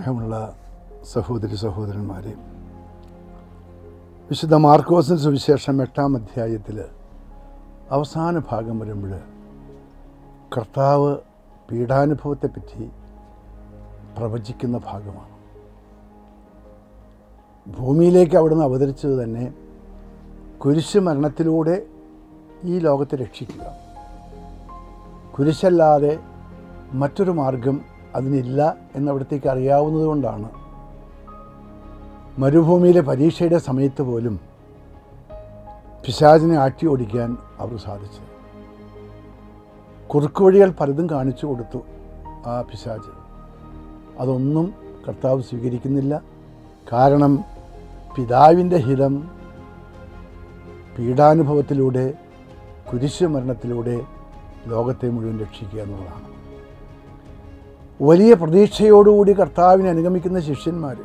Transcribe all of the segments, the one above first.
സ്നേഹമുള്ള സഹോദരി സഹോദരന്മാരെ വിശുദ്ധ മാർക്കോസിന് സുവിശേഷം എട്ടാം അധ്യായത്തിൽ അവസാന ഭാഗം വരുമ്പോൾ കർത്താവ് പീഡാനുഭവത്തെപ്പറ്റി പ്രവചിക്കുന്ന ഭാഗമാണ് ഭൂമിയിലേക്ക് അവിടുന്ന് അവതരിച്ചത് തന്നെ കുരിശ് മരണത്തിലൂടെ ഈ ലോകത്തെ രക്ഷിക്കുക കുരിശല്ലാതെ മറ്റൊരു മാർഗം അതിനില്ല എന്നവിടത്തേക്ക് അറിയാവുന്നതുകൊണ്ടാണ് മരുഭൂമിയിലെ പരീക്ഷയുടെ സമയത്ത് പോലും പിശാചിനെ ആട്ടി ഓടിക്കാൻ അവർ സാധിച്ചു കുറുക്കുവഴികൾ പലതും കാണിച്ചു കൊടുത്തു ആ പിശാച് അതൊന്നും കർത്താവ് സ്വീകരിക്കുന്നില്ല കാരണം പിതാവിൻ്റെ ഹിതം പീഡാനുഭവത്തിലൂടെ കുരിശു മരണത്തിലൂടെ ലോകത്തെ മുഴുവൻ രക്ഷിക്കുക എന്നുള്ളതാണ് വലിയ പ്രതീക്ഷയോടുകൂടി കർത്താവിനെ അനുഗമിക്കുന്ന ശിഷ്യന്മാർ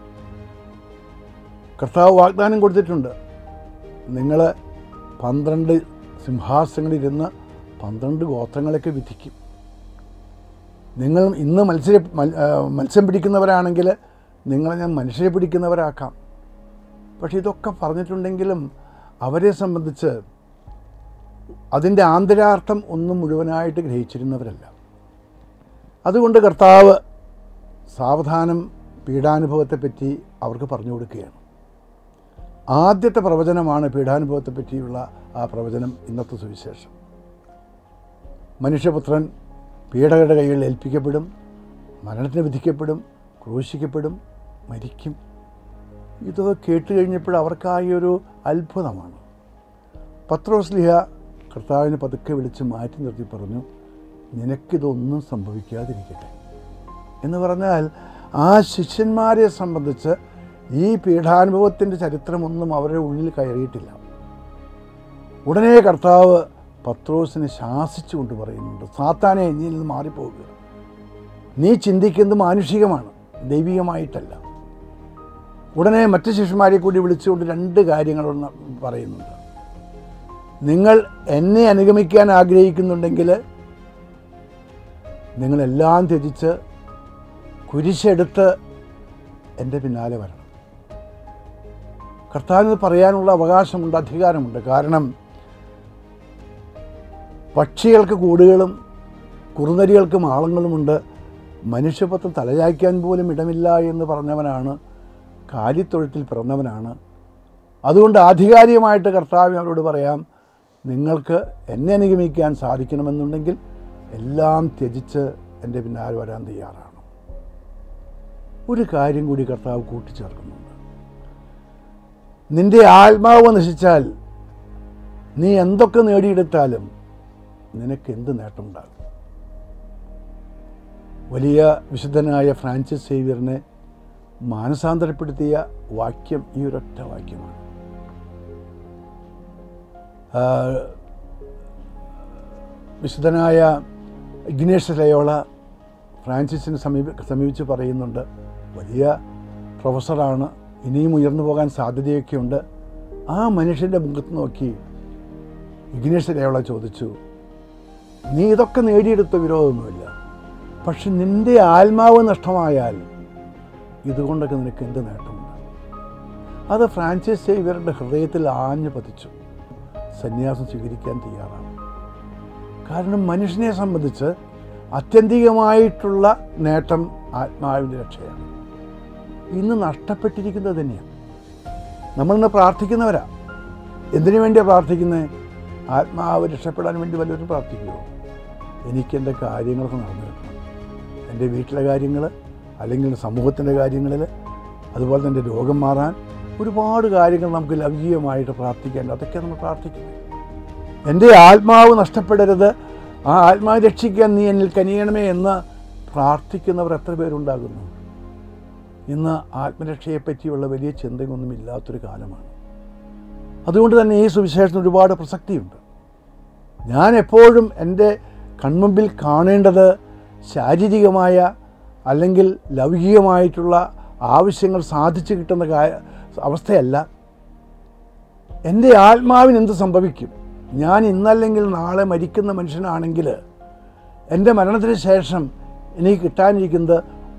കർത്താവ് വാഗ്ദാനം കൊടുത്തിട്ടുണ്ട് നിങ്ങൾ പന്ത്രണ്ട് സിംഹാസനങ്ങളിരുന്ന് പന്ത്രണ്ട് ഗോത്രങ്ങളൊക്കെ വിധിക്കും നിങ്ങൾ ഇന്ന് മത്സര മൽ- ആ, മത്സ്യം പിടിക്കുന്നവരാണെങ്കിൽ നിങ്ങളെ ഞാൻ മനുഷ്യരെ പിടിക്കുന്നവരാക്കാം പക്ഷെ ഇതൊക്കെ പറഞ്ഞിട്ടുണ്ടെങ്കിലും അവരെ സംബന്ധിച്ച് അതിൻ്റെ ആന്തരാർത്ഥം ഒന്നും മുഴുവനായിട്ട് ഗ്രഹിച്ചിരുന്നവരല്ല അതുകൊണ്ട് കർത്താവ് സാവധാനം പീഡാനുഭവത്തെപ്പറ്റി അവർക്ക് പറഞ്ഞു കൊടുക്കുകയാണ് ആദ്യത്തെ പ്രവചനമാണ് പീഡാനുഭവത്തെ പറ്റിയുള്ള ആ പ്രവചനം ഇന്നത്തെ സുവിശേഷം മനുഷ്യപുത്രൻ പീഡകരുടെ കൈകളിൽ ഏൽപ്പിക്കപ്പെടും മരണത്തിന് വിധിക്കപ്പെടും ക്രൂശിക്കപ്പെടും മരിക്കും ഇതൊക്കെ കേട്ട് കഴിഞ്ഞപ്പോൾ അവർക്കായ ഒരു അത്ഭുതമാണ് പത്രോസ്ലിഹ കർത്താവിനെ പതുക്കെ വിളിച്ച് മാറ്റി നിർത്തി പറഞ്ഞു നിനക്കിതൊന്നും സംഭവിക്കാതിരിക്കട്ടെ എന്ന് പറഞ്ഞാൽ ആ ശിഷ്യന്മാരെ സംബന്ധിച്ച് ഈ പീഠാനുഭവത്തിൻ്റെ ചരിത്രമൊന്നും അവരുടെ ഉള്ളിൽ കയറിയിട്ടില്ല ഉടനെ കർത്താവ് പത്രോസിനെ ശാസിച്ചുകൊണ്ട് പറയുന്നുണ്ട് സാത്താനെ എന്നിൽ നിന്ന് മാറിപ്പോകുക നീ ചിന്തിക്കുന്നത് മാനുഷികമാണ് ദൈവികമായിട്ടല്ല ഉടനെ മറ്റ് ശിഷ്യന്മാരെ കൂടി വിളിച്ചുകൊണ്ട് രണ്ട് കാര്യങ്ങളൊന്ന് പറയുന്നുണ്ട് നിങ്ങൾ എന്നെ അനുഗമിക്കാൻ ആഗ്രഹിക്കുന്നുണ്ടെങ്കിൽ നിങ്ങളെല്ലാം ത്യജിച്ച് കുരിശെടുത്ത് എൻ്റെ പിന്നാലെ വരണം കർത്താവിന് പറയാനുള്ള അവകാശമുണ്ട് അധികാരമുണ്ട് കാരണം പക്ഷികൾക്ക് കൂടുകളും കുറുനരികൾക്ക് മാളങ്ങളുമുണ്ട് മനുഷ്യപത്രം തലചായ്ക്കാൻ പോലും ഇടമില്ല എന്ന് പറഞ്ഞവനാണ് കാലിത്തൊഴുത്തിൽ പിറന്നവനാണ് അതുകൊണ്ട് ആധികാരികമായിട്ട് കർത്താവ് അവരോട് പറയാം നിങ്ങൾക്ക് എന്നെ അനുഗമിക്കാൻ സാധിക്കണമെന്നുണ്ടെങ്കിൽ എല്ലാം ത്യജിച്ച് എൻ്റെ പിന്നാലെ വരാൻ തയ്യാറാണ് ഒരു കാര്യം കൂടി കർത്താവ് കൂട്ടിച്ചേർക്കുന്നുണ്ട് നിന്റെ ആത്മാവ് നശിച്ചാൽ നീ എന്തൊക്കെ നേടിയെടുത്താലും നിനക്ക് എന്ത് നേട്ടമുണ്ടാകും വലിയ വിശുദ്ധനായ ഫ്രാൻസിസ് സേവ്യറിനെ മാനസാന്തരപ്പെടുത്തിയ വാക്യം ഈ ഒരൊറ്റ വാക്യമാണ് ആ, വിശുദ്ധനായ ഇഗ്നേഷ് ലയോള ഫ്രാൻസിസിനെ സമീപ സമീപിച്ച് പറയുന്നുണ്ട് വലിയ പ്രൊഫസറാണ് ഇനിയും ഉയർന്നു പോകാൻ സാധ്യതയൊക്കെയുണ്ട് ആ മനുഷ്യൻ്റെ മുഖത്ത് നോക്കി ഇഗ്നേഷ് ലയോള ചോദിച്ചു നീ ഇതൊക്കെ നേടിയെടുത്ത വിരോധമൊന്നുമില്ല പക്ഷെ നിന്റെ ആത്മാവ് നഷ്ടമായാൽ ഇതുകൊണ്ടൊക്കെ നിനക്ക് എന്ത് നേട്ടമുണ്ട് അത് ഫ്രാൻസിസ് സേവ്യറുടെ ഹൃദയത്തിൽ ആഞ്ഞു പതിച്ചു സന്യാസം സ്വീകരിക്കാൻ തയ്യാറാണ് കാരണം മനുഷ്യനെ സംബന്ധിച്ച് ആത്യന്തികമായിട്ടുള്ള നേട്ടം ആത്മാവിൻ്റെ രക്ഷയാണ് ഇന്ന് നഷ്ടപ്പെട്ടിരിക്കുന്നത് തന്നെയാണ് നമ്മളിന്ന് പ്രാർത്ഥിക്കുന്നവരാ എന്തിനു വേണ്ടിയാണ് പ്രാർത്ഥിക്കുന്നത് ആത്മാവ് രക്ഷപ്പെടാൻ വേണ്ടി വല്ലവരും പ്രാർത്ഥിക്കുമോ എനിക്കെൻ്റെ കാര്യങ്ങളൊക്കെ നടന്നു കിട്ടണം എൻ്റെ വീട്ടിലെ കാര്യങ്ങൾ അല്ലെങ്കിൽ സമൂഹത്തിൻ്റെ കാര്യങ്ങളിൽ അതുപോലെ തന്നെ രോഗം മാറാൻ ഒരുപാട് കാര്യങ്ങൾ നമുക്ക് ലൗകികമായിട്ട് പ്രാർത്ഥിക്കേണ്ട അതൊക്കെ നമ്മൾ പ്രാർത്ഥിക്കുന്നത് എൻ്റെ ആത്മാവ് നഷ്ടപ്പെടരുത് ആ ആത്മാവ് രക്ഷിക്കാൻ നീ എന്നിൽ കനിയണമേ എന്ന് പ്രാർത്ഥിക്കുന്നവർ എത്ര പേരുണ്ടാകുന്നു ഇന്ന് ആത്മരക്ഷയെപ്പറ്റിയുള്ള വലിയ ചിന്തയൊന്നും ഇല്ലാത്തൊരു കാലമാണ് അതുകൊണ്ട് തന്നെ ഈ സുവിശേഷത്തിന് ഒരുപാട് പ്രസക്തിയുണ്ട് ഞാൻ എപ്പോഴും എൻ്റെ കൺമുമ്പിൽ കാണേണ്ടത് ശാരീരികമായ അല്ലെങ്കിൽ ലൗകികമായിട്ടുള്ള ആവശ്യങ്ങൾ സാധിച്ചു കിട്ടുന്ന കാ- അവസ്ഥയല്ല എൻ്റെ ആത്മാവിന് എന്ത് സംഭവിക്കും ഞാൻ ഇന്നല്ലെങ്കിൽ നാളെ മരിക്കുന്ന മനുഷ്യനാണെങ്കിൽ എൻ്റെ മരണത്തിന് ശേഷം എനിക്ക് കിട്ടാനിരിക്കുന്നത്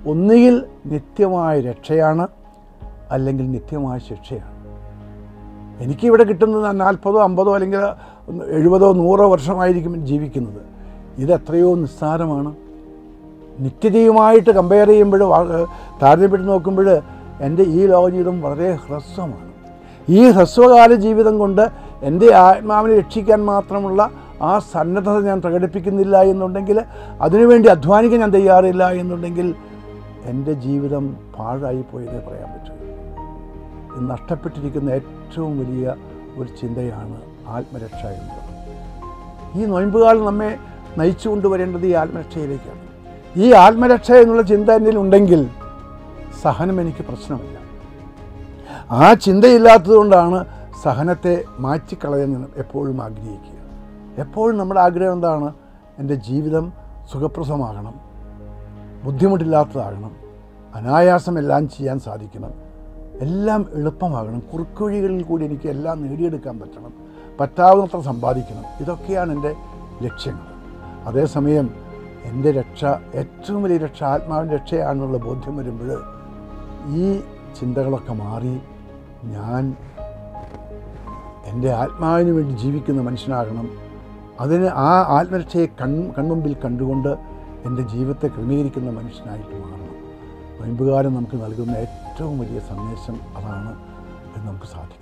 ഒന്നുകിൽ നിത്യമായ രക്ഷയാണ് അല്ലെങ്കിൽ നിത്യമായ ശിക്ഷയാണ് എനിക്കിവിടെ കിട്ടുന്നത് നാൽപ്പതോ അമ്പതോ അല്ലെങ്കിൽ എഴുപതോ നൂറോ വർഷമായിരിക്കും ജീവിക്കുന്നത് ഇത് എത്രയോ നിസ്സാരമാണ് നിത്യതയുമായിട്ട് കമ്പയർ ചെയ്യുമ്പോൾ താരതമ്യപ്പെട്ട് നോക്കുമ്പോൾ എൻ്റെ ഈ ലോക ജീവിതം വളരെ ഹ്രസ്വമാണ് ഈ ഹ്രസ്വകാല ജീവിതം കൊണ്ട് എൻ്റെ ആത്മാവിനെ രക്ഷിക്കാൻ മാത്രമുള്ള ആ സന്നദ്ധത ഞാൻ പ്രകടിപ്പിക്കുന്നില്ല എന്നുണ്ടെങ്കിൽ അതിനുവേണ്ടി അധ്വാനിക്കാൻ ഞാൻ തയ്യാറില്ല എന്നുണ്ടെങ്കിൽ എൻ്റെ ജീവിതം പാഴായി പോയെന്നേ പറയാൻ പറ്റൂ ഇത് നഷ്ടപ്പെട്ടിരിക്കുന്ന ഏറ്റവും വലിയ ഒരു ചിന്തയാണ് ആത്മരക്ഷ എന്നുള്ളത് ഈ നൊയമ്പുകാലം നമ്മെ നയിച്ചു കൊണ്ടുവരേണ്ടത് ഈ ആത്മരക്ഷയിലേക്കാണ് ഈ ആത്മരക്ഷ എന്നുള്ള ചിന്ത എന്നിൽ ഉണ്ടെങ്കിൽ സഹനം എനിക്ക് പ്രശ്നമില്ല ആ ചിന്തയില്ലാത്തതുകൊണ്ടാണ് സഹനത്തെ മാറ്റിക്കളയാൻ ഞാൻ എപ്പോഴും ആഗ്രഹിക്കുക എപ്പോഴും നമ്മുടെ ആഗ്രഹം എന്താണ് എൻ്റെ ജീവിതം സുഖപ്രസമാകണം ബുദ്ധിമുട്ടില്ലാത്തതാകണം അനായാസം എല്ലാം ചെയ്യാൻ സാധിക്കണം എല്ലാം എളുപ്പമാകണം കുറുക്കുവഴികളിൽ കൂടി എനിക്ക് എല്ലാം നേടിയെടുക്കാൻ പറ്റണം പറ്റാവുന്നത്ര സമ്പാദിക്കണം ഇതൊക്കെയാണ് എൻ്റെ ലക്ഷ്യങ്ങൾ അതേസമയം എൻ്റെ രക്ഷ ഏറ്റവും വലിയ രക്ഷ ആത്മാവിൻ്റെ രക്ഷയാണെന്നുള്ള ബോധ്യം വരുമ്പോൾ ഈ ചിന്തകളൊക്കെ മാറി ഞാൻ എൻ്റെ ആത്മാവിന് വേണ്ടി ജീവിക്കുന്ന മനുഷ്യനാകണം അതിന് ആ ആത്മരക്ഷയെ കൺ കൺമുമ്പിൽ കണ്ടുകൊണ്ട് എൻ്റെ ജീവിതത്തെ ക്രമീകരിക്കുന്ന മനുഷ്യനായിട്ട് മാറണം നോയമ്പുകാലം നമുക്ക് നൽകുന്ന ഏറ്റവും വലിയ സന്ദേശം അതാണ് എന്ന് നമുക്ക് സാധിക്കും